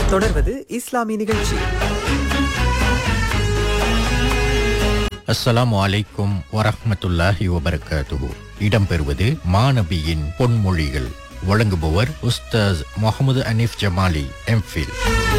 தொடர்வது இஸ்லாமிய நிகழ்ச்சி அஸ்ஸலாமு அலைக்கும் வரஹ்மத்துல்லாஹி வபரகாத்துஹு இடம்பெறுவது மாநபியின் பொன்மொழிகள் வழங்குபவர் உஸ்தாஸ் முகமது அனீஃப் ஜமாலி எம்ஃபில்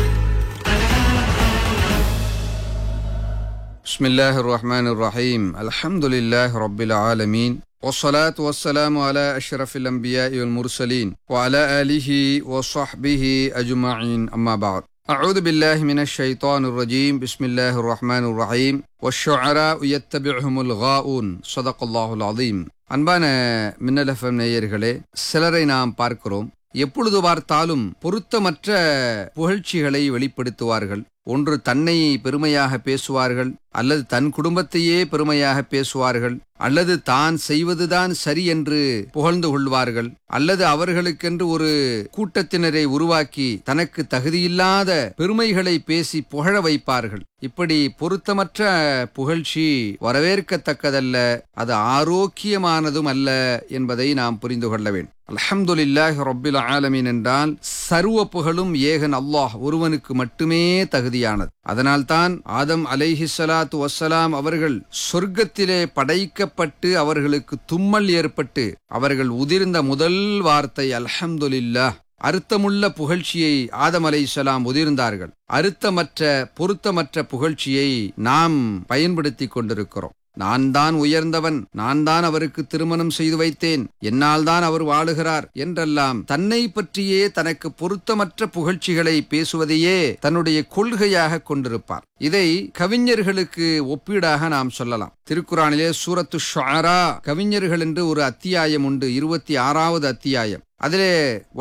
بسم الله الرحمن الرحيم الحمد لله رب العالمين والصلاة والسلام على أشرف الأنبياء والمرسلين وعلى آله وصحبه أجمعين أما بعد أعوذ بالله من الشيطان الرجيم بسم الله الرحمن الرحيم والشعراء يتبعهم الغاؤون صدق الله العظيم அன்பான மின்னலஃபம் நேயர்களே சிலரை நாம் பார்க்கிறோம் எப்பொழுது பார்த்தாலும் பொருத்தமற்ற புகழ்ச்சிகளை வெளிப்படுத்துவார்கள் ஒன்று தன்னை பெருமையாக பேசுவார்கள் அல்லது தன் குடும்பத்தையே பெருமையாக பேசுவார்கள் அல்லது தான் செய்வதுதான் சரி என்று புகழ்ந்து கொள்வார்கள் அல்லது அவர்களுக்கென்று ஒரு கூட்டத்தினரை உருவாக்கி தனக்கு தகுதியில்லாத பெருமைகளை பேசி புகழ வைப்பார்கள் இப்படி பொருத்தமற்ற புகழ்ச்சி வரவேற்கத்தக்கதல்ல அது ஆரோக்கியமானதும் அல்ல என்பதை நாம் புரிந்து கொள்ள வேண்டும் அல்ஹம்துலில்லாஹி ரப்பில் ஆலமீன் என்றால் சர்வ புகழும் ஏகன் அல்லாஹ் ஒருவனுக்கு மட்டுமே தகுதியானது அதனால்தான் ஆதம் அலைஹி ஸலாத்து வஸ்ஸலாம் அவர்கள் சொர்க்கத்திலே படைக்கப்பட்டு அவர்களுக்கு தும்மல் ஏற்பட்டு அவர்கள் உதிர்ந்த முதல் வார்த்தை அல்ஹம்துலில்லாஹ் அர்த்தமுள்ள புகழ்ச்சியை ஆதம் அலைஹிஸ்ஸலாம் உதிர்ந்தார்கள் அர்த்தமற்ற பொருத்தமற்ற புகழ்ச்சியை நாம் பயன்படுத்திக் கொண்டிருக்கிறோம் நான் தான் உயர்ந்தவன் நான் தான் அவருக்கு திருமணம் செய்து வைத்தேன் என்னால் தான் அவர் வாழுகிறார் என்றெல்லாம் தன்னை பற்றியே தனக்கு பொருத்தமற்ற புகழ்ச்சிகளை பேசுவதையே தன்னுடைய கொள்கையாக கொண்டிருப்பார் இதை கவிஞர்களுக்கு ஒப்பீடாக நாம் சொல்லலாம் திருக்குறானிலே சூரத்து ஷாரா கவிஞர்கள் என்று ஒரு அத்தியாயம் உண்டு இருபத்தி ஆறாவது அத்தியாயம் அதிலே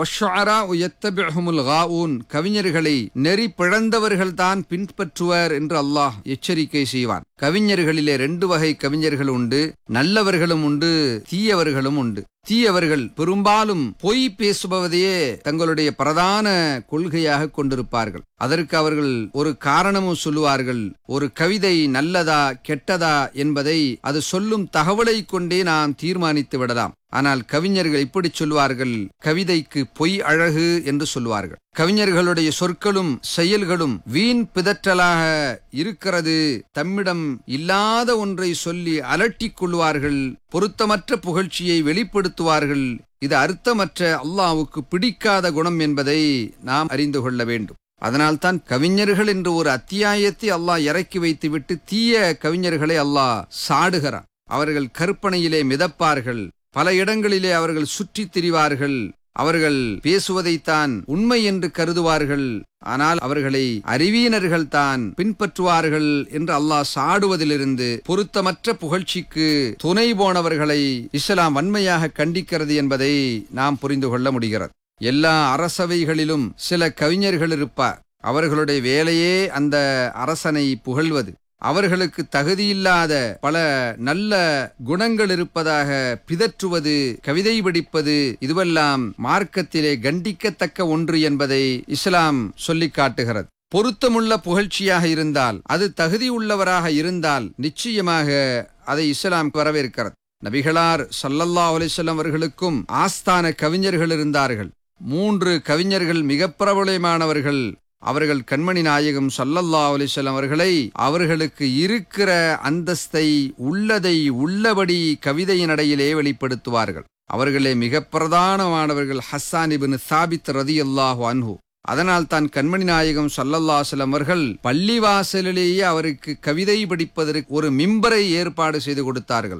கவிஞர்களை நெறி பிழந்தவர்கள் தான் பின்பற்றுவர் என்று அல்லாஹ் எச்சரிக்கை செய்வான் கவிஞர்களிலே ரெண்டு வகை கவிஞர்கள் உண்டு நல்லவர்களும் உண்டு தீயவர்களும் உண்டு தீயவர்கள் பெரும்பாலும் பொய் பேசுபவதையே தங்களுடைய பிரதான கொள்கையாக கொண்டிருப்பார்கள் அதற்கு அவர்கள் ஒரு காரணமும் சொல்லுவார்கள் ஒரு கவிதை நல்லதா கெட்டதா என்பதை அது சொல்லும் தகவலை கொண்டே நாம் தீர்மானித்து விடலாம் ஆனால் கவிஞர்கள் இப்படி சொல்வார்கள் கவிதைக்கு பொய் அழகு என்று சொல்வார்கள் கவிஞர்களுடைய சொற்களும் செயல்களும் வீண் பிதற்றலாக இருக்கிறது தம்மிடம் இல்லாத ஒன்றை சொல்லி அலட்டிக் கொள்வார்கள் பொருத்தமற்ற புகழ்ச்சியை வெளிப்படுத்துவார்கள் இது அர்த்தமற்ற அல்லாவுக்கு பிடிக்காத குணம் என்பதை நாம் அறிந்து கொள்ள வேண்டும் அதனால்தான் கவிஞர்கள் என்று ஒரு அத்தியாயத்தை அல்லாஹ் இறக்கி வைத்துவிட்டு தீய கவிஞர்களை அல்லாஹ் சாடுகிறான் அவர்கள் கற்பனையிலே மிதப்பார்கள் பல இடங்களிலே அவர்கள் சுற்றித் திரிவார்கள் அவர்கள் பேசுவதைத்தான் உண்மை என்று கருதுவார்கள் ஆனால் அவர்களை அறிவியனர்கள் தான் பின்பற்றுவார்கள் என்று அல்லாஹ் சாடுவதிலிருந்து பொருத்தமற்ற புகழ்ச்சிக்கு துணை போனவர்களை இஸ்லாம் வன்மையாக கண்டிக்கிறது என்பதை நாம் புரிந்து கொள்ள முடிகிறது எல்லா அரசவைகளிலும் சில கவிஞர்கள் இருப்பார் அவர்களுடைய வேலையே அந்த அரசனை புகழ்வது அவர்களுக்கு தகுதியில்லாத பல நல்ல குணங்கள் இருப்பதாக பிதற்றுவது கவிதை படிப்பது இதுவெல்லாம் மார்க்கத்திலே கண்டிக்கத்தக்க ஒன்று என்பதை இஸ்லாம் சொல்லிக் காட்டுகிறது பொருத்தமுள்ள புகழ்ச்சியாக இருந்தால் அது தகுதி உள்ளவராக இருந்தால் நிச்சயமாக அதை இஸ்லாம் வரவேற்கிறது நபிகளார் சல்லல்லா அலிசல்லாம் அவர்களுக்கும் ஆஸ்தான கவிஞர்கள் இருந்தார்கள் மூன்று கவிஞர்கள் மிக பிரபலமானவர்கள் அவர்கள் கண்மணி நாயகம் சல்லல்லா அலிசல்லாம் அவர்களை அவர்களுக்கு இருக்கிற அந்தஸ்தை உள்ளதை உள்ளபடி கவிதையின் அடையிலே வெளிப்படுத்துவார்கள் அவர்களே மிக பிரதானமானவர்கள் ஹஸ்ஸான் இபின் சாபித் ரதி அல்லாஹு அன்ஹு அதனால் தான் கண்மணி நாயகம் சல்லல்லாசலம் அவர்கள் பள்ளிவாசலிலேயே அவருக்கு கவிதை படிப்பதற்கு ஒரு மிம்பரை ஏற்பாடு செய்து கொடுத்தார்கள்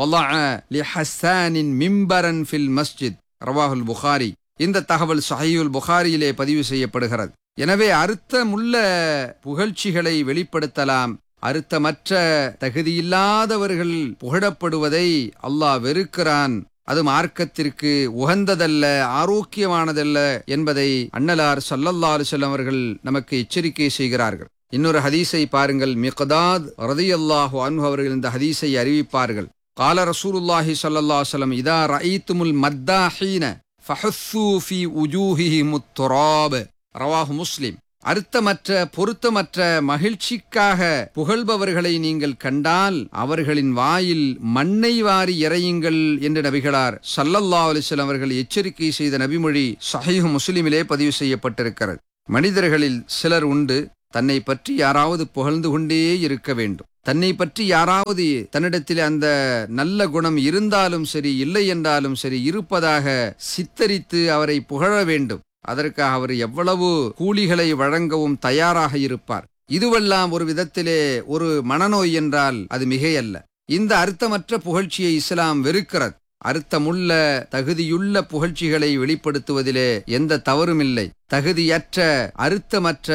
மிம்பரன் ஃபில் மஸ்ஜித் ரவாஹுல் புகாரி இந்த தகவல் சஹீயுல் புகாரியிலே பதிவு செய்யப்படுகிறது எனவே அர்த்தமுள்ள புகழ்ச்சிகளை வெளிப்படுத்தலாம் அர்த்தமற்ற தகுதியில்லாதவர்கள் புகழப்படுவதை அல்லாஹ் வெறுக்கிறான் அது மார்க்கத்திற்கு உகந்ததல்ல ஆரோக்கியமானதல்ல என்பதை அன்னலார் சல்லல்லா அலுவலம் அவர்கள் நமக்கு எச்சரிக்கை செய்கிறார்கள் இன்னொரு ஹதீஸை பாருங்கள் மிகதாத் ரதியல்லாஹு அன்ஹு அவர்கள் இந்த ஹதீஸை அறிவிப்பார்கள் கால ரசூலுல்லாஹி சல்லல்லா சொல்லம் இதா ரஈத்துமுல் மத்தாஹீன ஃபஹஸ்ஸூ ஃபி உஜூஹிஹிமுத் துராப் ரவாஹு முஸ்லிம் அர்த்தமற்ற பொருத்தமற்ற மகிழ்ச்சிக்காக புகழ்பவர்களை நீங்கள் கண்டால் அவர்களின் வாயில் மண்ணை வாரி இறையுங்கள் என்று நபிகளார் சல்லல்லா அலிஸ்லாம் அவர்கள் எச்சரிக்கை செய்த நபிமொழி சஹீஹ் முஸ்லிமிலே பதிவு செய்யப்பட்டிருக்கிறது மனிதர்களில் சிலர் உண்டு தன்னை பற்றி யாராவது புகழ்ந்து கொண்டே இருக்க வேண்டும் தன்னை பற்றி யாராவது தன்னிடத்தில் அந்த நல்ல குணம் இருந்தாலும் சரி இல்லை என்றாலும் சரி இருப்பதாக சித்தரித்து அவரை புகழ வேண்டும் அதற்காக அவர் எவ்வளவு கூலிகளை வழங்கவும் தயாராக இருப்பார் இதுவெல்லாம் ஒரு விதத்திலே ஒரு மனநோய் என்றால் அது மிகையல்ல இந்த அர்த்தமற்ற புகழ்ச்சியை இஸ்லாம் வெறுக்கிறது அர்த்தமுள்ள தகுதியுள்ள புகழ்ச்சிகளை வெளிப்படுத்துவதிலே எந்த தவறுமில்லை தகுதியற்ற அர்த்தமற்ற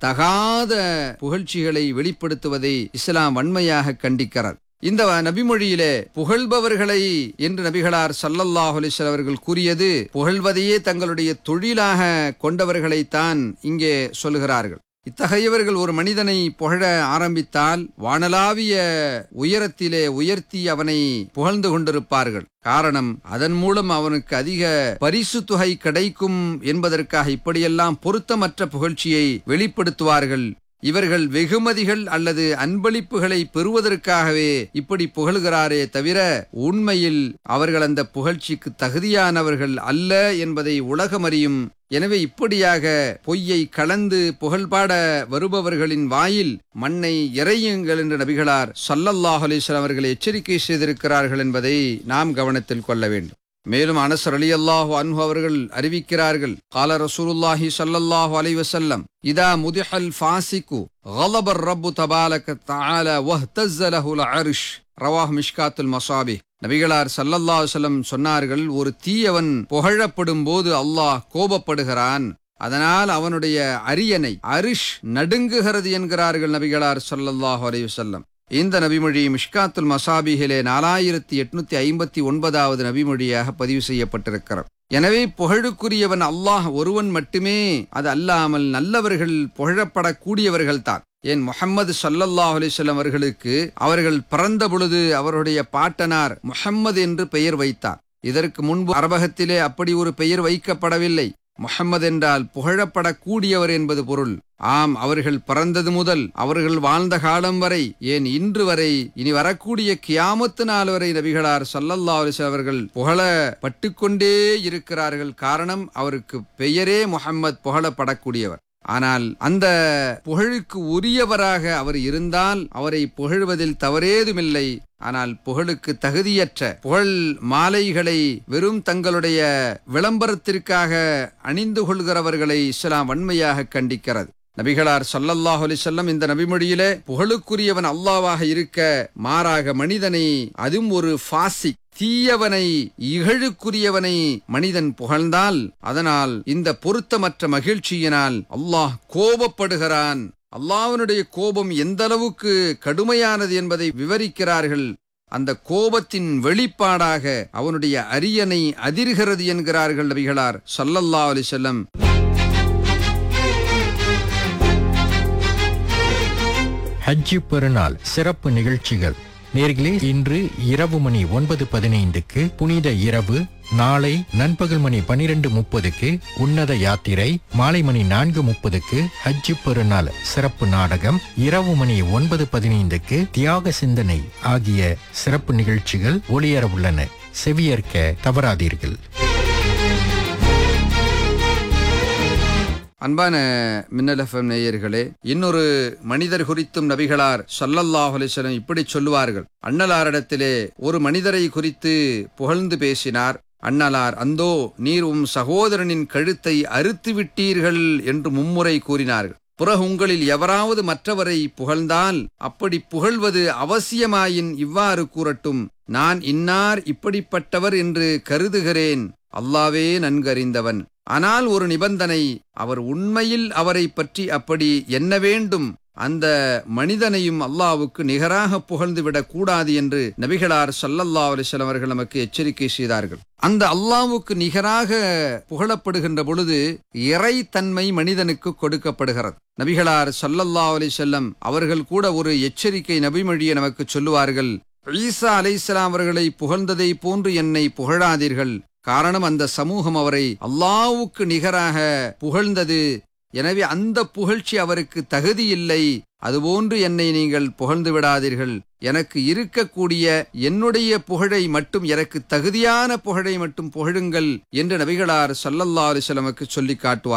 தகாத புகழ்ச்சிகளை வெளிப்படுத்துவதை இஸ்லாம் வன்மையாக கண்டிக்கிறார் இந்த நபிமொழியிலே புகழ்பவர்களை என்று நபிகளார் சல்லல்லாஹு அலிஸ்வல் அவர்கள் கூறியது புகழ்வதையே தங்களுடைய தொழிலாக கொண்டவர்களைத்தான் இங்கே சொல்கிறார்கள் இத்தகையவர்கள் ஒரு மனிதனை புகழ ஆரம்பித்தால் வானலாவிய உயரத்திலே உயர்த்தி அவனை புகழ்ந்து கொண்டிருப்பார்கள் காரணம் அதன் மூலம் அவனுக்கு அதிக பரிசு தொகை கிடைக்கும் என்பதற்காக இப்படியெல்லாம் பொருத்தமற்ற புகழ்ச்சியை வெளிப்படுத்துவார்கள் இவர்கள் வெகுமதிகள் அல்லது அன்பளிப்புகளை பெறுவதற்காகவே இப்படி புகழ்கிறாரே தவிர உண்மையில் அவர்கள் அந்த புகழ்ச்சிக்கு தகுதியானவர்கள் அல்ல என்பதை உலகம் அறியும் எனவே இப்படியாக பொய்யை கலந்து புகழ்பாட வருபவர்களின் வாயில் மண்ணை இறையுங்கள் என்று நபிகளார் சல்லல்லாஹ் அலிஸ்லாம் அவர்கள் எச்சரிக்கை செய்திருக்கிறார்கள் என்பதை நாம் கவனத்தில் கொள்ள வேண்டும் மேலும் அனசர் அலி அல்லாஹு அன்ஹு அவர்கள் அறிவிக்கிறார்கள் கால ரசூலுல்லாஹி ஸல்லல்லாஹு அலைஹி வஸல்லம் இதா முதிஹல் ஃபாசிகு غضب الرب تبارك تعالى واهتز له العرش ரவாஹ் மிஷ்காத்துல் மசாபி நபிகளார் சல்லல்லா சொல்லம் சொன்னார்கள் ஒரு தீயவன் புகழப்படும் போது அல்லாஹ் கோபப்படுகிறான் அதனால் அவனுடைய அரியணை அரிஷ் நடுங்குகிறது என்கிறார்கள் நபிகளார் சல்லல்லாஹு அலைஹி வஸல்லம் இந்த நபிமொழி மிஷ்காத்துல் மசாபிகிலே நாலாயிரத்தி எட்நூத்தி ஐம்பத்தி ஒன்பதாவது நபிமொழியாக பதிவு செய்யப்பட்டிருக்கிறது எனவே புகழுக்குரியவன் அல்லாஹ் ஒருவன் மட்டுமே அது அல்லாமல் நல்லவர்கள் புகழப்படக்கூடியவர்கள் தான் ஏன் முகம்மது சல்லல்லாஹ் அலிஸ்லாம் அவர்களுக்கு அவர்கள் பிறந்த பொழுது அவருடைய பாட்டனார் முஹம்மது என்று பெயர் வைத்தார் இதற்கு முன்பு அரபகத்திலே அப்படி ஒரு பெயர் வைக்கப்படவில்லை முஹம்மது என்றால் புகழப்படக்கூடியவர் என்பது பொருள் ஆம் அவர்கள் பிறந்தது முதல் அவர்கள் வாழ்ந்த காலம் வரை ஏன் இன்று வரை இனி வரக்கூடிய கியாமத்து நாள் வரை நபிகளார் சல்லல்லா அலிஸ் அவர்கள் புகழப்பட்டு கொண்டே இருக்கிறார்கள் காரணம் அவருக்கு பெயரே முகம்மது புகழப்படக்கூடியவர் ஆனால் அந்த புகழுக்கு உரியவராக அவர் இருந்தால் அவரை புகழ்வதில் தவறேதுமில்லை ஆனால் புகழுக்கு தகுதியற்ற புகழ் மாலைகளை வெறும் தங்களுடைய விளம்பரத்திற்காக அணிந்து கொள்கிறவர்களை இஸ்லாம் வன்மையாக கண்டிக்கிறது நபிகளார் சல்லல்லாஹு அலிசல்லம் இந்த நபிமொழியிலே புகழுக்குரியவன் அல்லாவாக இருக்க மாறாக மனிதனை அதுவும் ஒரு ஃபாசிக் தீயவனை இகழுக்குரியவனை மனிதன் புகழ்ந்தால் அதனால் இந்த பொருத்தமற்ற மகிழ்ச்சியினால் அல்லாஹ் கோபப்படுகிறான் அல்லாஹ்வினுடைய கோபம் எந்த அளவுக்கு கடுமையானது என்பதை விவரிக்கிறார்கள் அந்த கோபத்தின் வெளிப்பாடாக அவனுடைய அரியணை அதிர்கிறது என்கிறார்கள் நபிகளார் சல்லல்லா அலி செல்லம் ஹஜ்ஜி பெருநாள் சிறப்பு நிகழ்ச்சிகள் நேர்களே இன்று இரவு மணி ஒன்பது பதினைந்துக்கு புனித இரவு நாளை நண்பகல் மணி பனிரெண்டு முப்பதுக்கு உன்னத யாத்திரை மாலை மணி நான்கு முப்பதுக்கு ஹஜ்ஜி பெருநாள் சிறப்பு நாடகம் இரவு மணி ஒன்பது பதினைந்துக்கு தியாக சிந்தனை ஆகிய சிறப்பு நிகழ்ச்சிகள் ஒளியர உள்ளன செவியேற்க தவறாதீர்கள் அன்பான மின்னல் எஃப்எம் நேயர்களே இன்னொரு மனிதர் குறித்தும் நபிகளார் சல்லல்லாஹு அலிஸ்லம் இப்படி சொல்லுவார்கள் அண்ணலாரிடத்திலே ஒரு மனிதரை குறித்து புகழ்ந்து பேசினார் அண்ணலார் அந்தோ நீர் உம் சகோதரனின் கழுத்தை அறுத்து விட்டீர்கள் என்று மும்முறை கூறினார்கள் பிறகு உங்களில் எவராவது மற்றவரை புகழ்ந்தால் அப்படி புகழ்வது அவசியமாயின் இவ்வாறு கூறட்டும் நான் இன்னார் இப்படிப்பட்டவர் என்று கருதுகிறேன் அல்லாவே நன்கறிந்தவன் ஆனால் ஒரு நிபந்தனை அவர் உண்மையில் அவரை பற்றி அப்படி என்ன வேண்டும் அந்த மனிதனையும் அல்லாவுக்கு நிகராக புகழ்ந்துவிடக் கூடாது என்று நபிகளார் சல்லல்லா அலிஸ்லாம் அவர்கள் நமக்கு எச்சரிக்கை செய்தார்கள் அந்த அல்லாவுக்கு நிகராக புகழப்படுகின்ற பொழுது இறை தன்மை மனிதனுக்கு கொடுக்கப்படுகிறது நபிகளார் சல்லல்லா அலிசல்லம் அவர்கள் கூட ஒரு எச்சரிக்கை நபிமொழியை நமக்கு சொல்லுவார்கள் ஈசா அலைசலாம் அவர்களை புகழ்ந்ததை போன்று என்னை புகழாதீர்கள் காரணம் அந்த சமூகம் அவரை அல்லாவுக்கு நிகராக புகழ்ந்தது எனவே அந்த புகழ்ச்சி அவருக்கு தகுதி இல்லை அதுபோன்று என்னை நீங்கள் புகழ்ந்து விடாதீர்கள் எனக்கு இருக்கக்கூடிய என்னுடைய புகழை மட்டும் எனக்கு தகுதியான புகழை மட்டும் புகழுங்கள் என்று நபிகளார் சல்லல்லா அலிசலமுக்கு சொல்லி காட்டுவார்கள்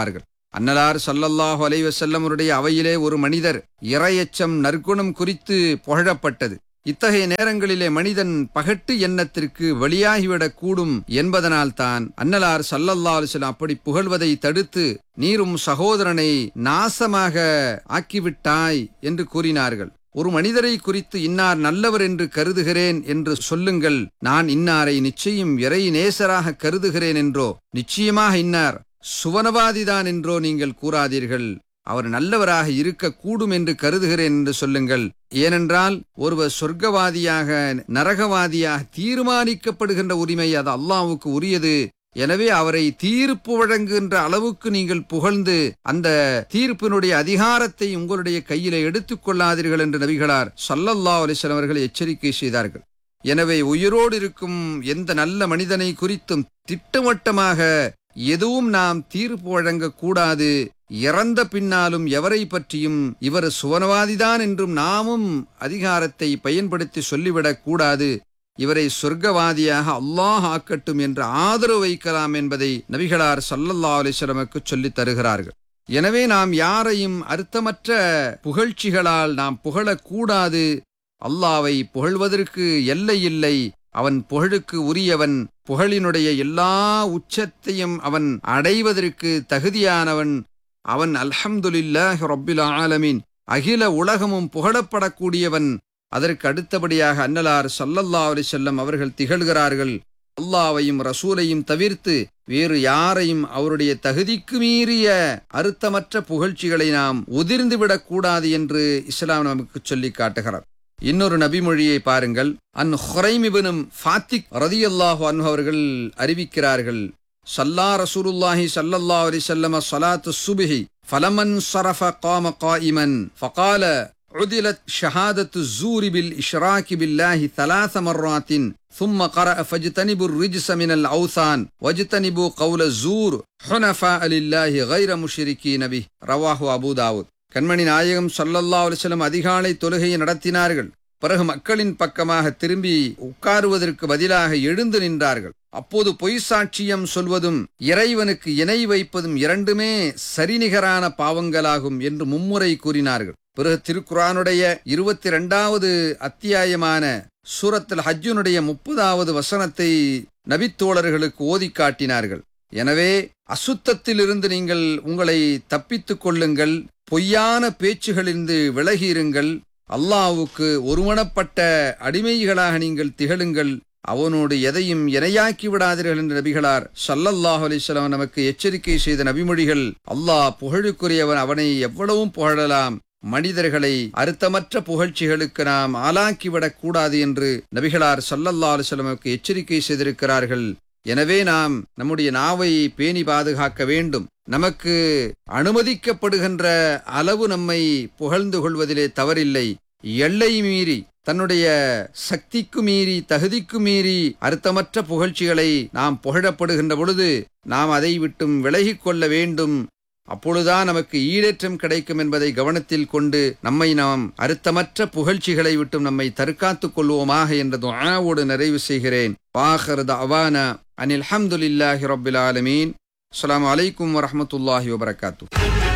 அன்னலார் சல்லல்லாஹு அலைஹி வஸல்லமருடைய அவையிலே ஒரு மனிதர் இரையச்சம் நற்குணம் குறித்து புகழப்பட்டது இத்தகைய நேரங்களிலே மனிதன் பகட்டு எண்ணத்திற்கு வெளியாகிவிடக் கூடும் என்பதனால்தான் அன்னலார் சல்லல்லாஹு அலைஹி வஸல்லம் அப்படி புகழ்வதை தடுத்து நீரும் சகோதரனை நாசமாக ஆக்கிவிட்டாய் என்று கூறினார்கள் ஒரு மனிதரை குறித்து இன்னார் நல்லவர் என்று கருதுகிறேன் என்று சொல்லுங்கள் நான் இன்னாரை நிச்சயம் இறை நேசராக கருதுகிறேன் என்றோ நிச்சயமாக இன்னார் சுவனவாதிதான் என்றோ நீங்கள் கூறாதீர்கள் அவர் நல்லவராக இருக்கக்கூடும் என்று கருதுகிறேன் என்று சொல்லுங்கள் ஏனென்றால் ஒருவர் சொர்க்கவாதியாக நரகவாதியாக தீர்மானிக்கப்படுகின்ற உரிமை அது அல்லாஹ்வுக்கு உரியது எனவே அவரை தீர்ப்பு வழங்குகின்ற அளவுக்கு நீங்கள் புகழ்ந்து அந்த தீர்ப்பினுடைய அதிகாரத்தை உங்களுடைய கையிலே எடுத்துக் கொள்ளாதீர்கள் என்று நபிகளார் சல்லல்லா அலிஸ்லாம் அவர்கள் எச்சரிக்கை செய்தார்கள் எனவே உயிரோடு இருக்கும் எந்த நல்ல மனிதனை குறித்தும் திட்டவட்டமாக எதுவும் நாம் தீர்ப்பு வழங்கக்கூடாது இறந்த பின்னாலும் எவரை பற்றியும் இவர் சுவனவாதிதான் என்றும் நாமும் அதிகாரத்தை பயன்படுத்தி சொல்லிவிடக் கூடாது இவரை சொர்க்கவாதியாக அல்லாஹ் ஆக்கட்டும் என்று ஆதரவு வைக்கலாம் என்பதை நபிகளார் சல்லல்லா அலிஸ்லமுக்கு சொல்லித் தருகிறார்கள் எனவே நாம் யாரையும் அர்த்தமற்ற புகழ்ச்சிகளால் நாம் புகழக்கூடாது அல்லாவை புகழ்வதற்கு எல்லை இல்லை அவன் புகழுக்கு உரியவன் புகழினுடைய எல்லா உச்சத்தையும் அவன் அடைவதற்கு தகுதியானவன் அவன் அல்ஹம்துலில்லாஹ் ரப்பில் ஆலமீன் அகில உலகமும் புகழப்படக்கூடியவன் அதற்கு அடுத்தபடியாக அன்னலார் சல்லல்லா அலிசல்லம் அவர்கள் திகழ்கிறார்கள் அல்லாவையும் ரசூலையும் தவிர்த்து வேறு யாரையும் அவருடைய தகுதிக்கு மீறிய அறுத்தமற்ற புகழ்ச்சிகளை நாம் உதிர்ந்துவிடக் கூடாது என்று இஸ்லாம் நமக்கு சொல்லி காட்டுகிறார் இன்னொரு நபிமொழியை பாருங்கள் அன் ஹுரைமிபனும் ஃபாத்திக் ரதியல்லாஹு அன்ஹு அவர்கள் அறிவிக்கிறார்கள் சல்லா ரசூலுல்லாஹி சல்லல்லா அலிசல்லம சலாத்து சுபிஹி ஃபலமன் சரஃப காம காயிமன் ஃபகால عدلت شهادة الزور بالإشراك بالله ثلاث مرات ثم قرأ فاجتنبوا الرجس من الأوثان واجتنبوا قول الزور حنفاء لله غير مشركين به رواه أبو داود கண்மணி நாயகம் சல்லல்லா அலிஸ்லம் அதிகாலை தொழுகையை நடத்தினார்கள் பிறகு மக்களின் பக்கமாக திரும்பி உட்காருவதற்கு பதிலாக எழுந்து நின்றார்கள் அப்போது பொய் சாட்சியம் சொல்வதும் இறைவனுக்கு இணை வைப்பதும் இரண்டுமே சரிநிகரான பாவங்களாகும் என்று மும்முறை கூறினார்கள் பிறகு திருக்குரானுடைய இருபத்தி இரண்டாவது அத்தியாயமான சூரத்தில் ஹஜ்ஜுனுடைய முப்பதாவது வசனத்தை நபித்தோழர்களுக்கு ஓதி காட்டினார்கள் எனவே அசுத்தத்திலிருந்து நீங்கள் உங்களை தப்பித்துக் கொள்ளுங்கள் பொய்யான பேச்சுகளிலிருந்து விலகியிருங்கள் அல்லாவுக்கு ஒருமனப்பட்ட அடிமைகளாக நீங்கள் திகழுங்கள் அவனோடு எதையும் இணையாக்கி விடாதீர்கள் என்ற நபிகளார் சல்லல்லாஹ் அலிஸ்லாம் நமக்கு எச்சரிக்கை செய்த நபிமொழிகள் அல்லாஹ் புகழுக்குரியவன் அவனை எவ்வளவும் புகழலாம் மனிதர்களை அர்த்தமற்ற புகழ்ச்சிகளுக்கு நாம் ஆளாக்கிவிடக் கூடாது என்று நபிகளார் சல்லல்லா அலுவலமுக்கு எச்சரிக்கை செய்திருக்கிறார்கள் எனவே நாம் நம்முடைய நாவை பேணி பாதுகாக்க வேண்டும் நமக்கு அனுமதிக்கப்படுகின்ற அளவு நம்மை புகழ்ந்து கொள்வதிலே தவறில்லை எல்லை மீறி தன்னுடைய சக்திக்கு மீறி தகுதிக்கு மீறி அர்த்தமற்ற புகழ்ச்சிகளை நாம் புகழப்படுகின்ற பொழுது நாம் அதை விட்டும் விலகிக் கொள்ள வேண்டும் அப்பொழுதுதான் நமக்கு ஈடேற்றம் கிடைக்கும் என்பதை கவனத்தில் கொண்டு நம்மை நாம் அர்த்தமற்ற புகழ்ச்சிகளை விட்டும் நம்மை தற்காத்துக் கொள்வோமாக என்ற துஆவோடு நிறைவு செய்கிறேன் பாஹர் அவானா அனில் ஹம்துலில்லாஹி ரப்பில் ஆலமீன் அஸ்ஸலாமு அலைக்கும் வரஹ்மத்துல்லாஹி வபரகாத்து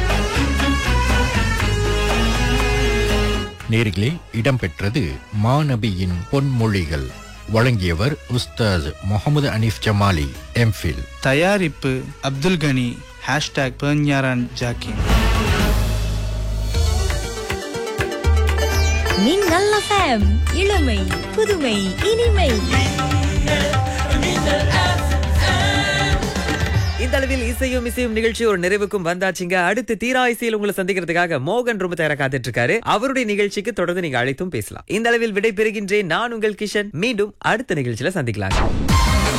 நேர்களே இடம்பெற்றது மாநபியின் பொன்மொழிகள் வழங்கியவர் உஸ்தாஸ் முகமது அனீஃப் ஜமாலி எம்ஃபில் தயாரிப்பு அப்துல் கனி ஹேஷ்டாக் பெர்ஞாரான் ஜாக்கின் மின்னல் எஃப்எம் இளமை புதுமை இனிமை இந்த அளவில் இசையும் இசையும் நிகழ்ச்சி ஒரு நிறைவுக்கும் வந்தாச்சுங்க அடுத்து தீரா இசையில் உங்களை சந்திக்கிறதுக்காக மோகன் ரொம்ப தயாரா காத்துட்டு இருக்காரு அவருடைய நிகழ்ச்சிக்கு தொடர்ந்து நீங்க அழைத்தும் பேசலாம் இந்த அளவில் விடை பெறுகின்றேன் நான் உங்கள் கிஷன் மீண்டும் அடுத்த நிகழ்ச்சியில சந்திக்கலாம்